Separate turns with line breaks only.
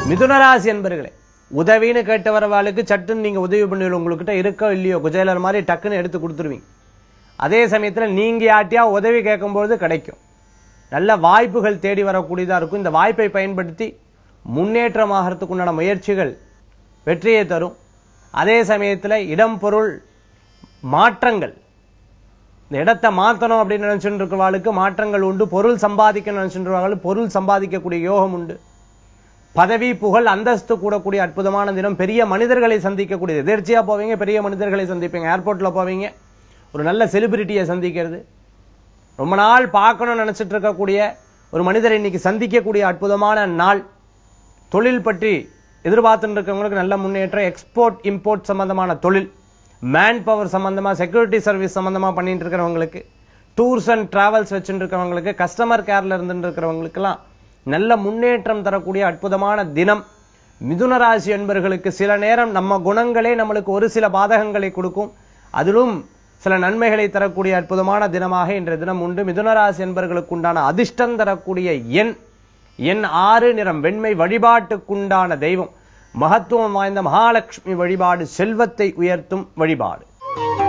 மிதுனராசி என்பர்களே உதவின்னு கேட்டு வரவாளுக்கு சட்டுன்னு நீங்க உதவி பண்ணுவீங்க உங்ககிட்ட இருக்கோ இல்லையோ குஜேலர் மாதிரி டக்குன்னு எடுத்து கொடுத்துருவீங்க அதே சமயத்துல நீங்க யார்ட்டையா உதவி கேட்கும்போது கிடைக்கும் நல்ல வாய்ப்புகள் தேடி வரக்கூடியதா இருக்கும் இந்த வாய்ப்பை பயன்படுத்தி முன்னேற்றமாகறதுக்கு உண்டான முயற்சிகள் வெற்றியை தரும் அதே சமயத்துல இடம் பொருள் மாற்றங்கள் இந்த இடத்தை மாத்தணும் அப்படின்னு நினைச்சுட்டு இருக்கிறவாளுக்கு மாற்றங்கள் உண்டு பொருள் சம்பாதிக்கணும்னு நினைச்சுட்டு இருக்கிறவாளுக்கு பொருள் சம்பாதிக்கக்கூடிய யோகம் உண்டு பதவி புகழ் அந்தஸ்து கூடக்கூடிய அற்புதமான தினம் பெரிய மனிதர்களை சந்திக்கக்கூடிய எதிர்ச்சியா போவீங்க பெரிய மனிதர்களை சந்திப்பீங்க ஏர்போர்ட்ல போவீங்க ஒரு நல்ல செலிபிரிட்டியை சந்திக்கிறது ரொம்ப நாள் பார்க்கணும்னு நினைச்சிட்டு இருக்கக்கூடிய ஒரு மனிதரை இன்னைக்கு சந்திக்கக்கூடிய அற்புதமான நாள் தொழில் பற்றி எதிர்பார்த்துட்டு இருக்கவங்களுக்கு நல்ல முன்னேற்றம் எக்ஸ்போர்ட் இம்போர்ட் சம்பந்தமான தொழில் மேன் பவர் சம்பந்தமா செக்யூரிட்டி சர்வீஸ் சம்பந்தமா பண்ணிட்டு இருக்கிறவங்களுக்கு டூர்ஸ் அண்ட் டிராவல்ஸ் வச்சுட்டு இருக்கிறவங்களுக்கு கஸ்டமர் கேர்ல இருந்துட்டு இருக்கிறவங்களுக்கெல்லாம் நல்ல முன்னேற்றம் தரக்கூடிய அற்புதமான தினம் மிதுன ராசி என்பர்களுக்கு சில நேரம் நம்ம குணங்களே நம்மளுக்கு ஒரு சில பாதகங்களை கொடுக்கும் அதிலும் சில நன்மைகளை தரக்கூடிய அற்புதமான தினமாக இன்றைய தினம் உண்டு மிதுன ராசி என்பர்களுக்கு உண்டான அதிர்ஷ்டம் தரக்கூடிய எண் எண் ஆறு நிறம் வெண்மை வழிபாட்டுக்குண்டான தெய்வம் மகத்துவம் வாய்ந்த மகாலட்சுமி வழிபாடு செல்வத்தை உயர்த்தும் வழிபாடு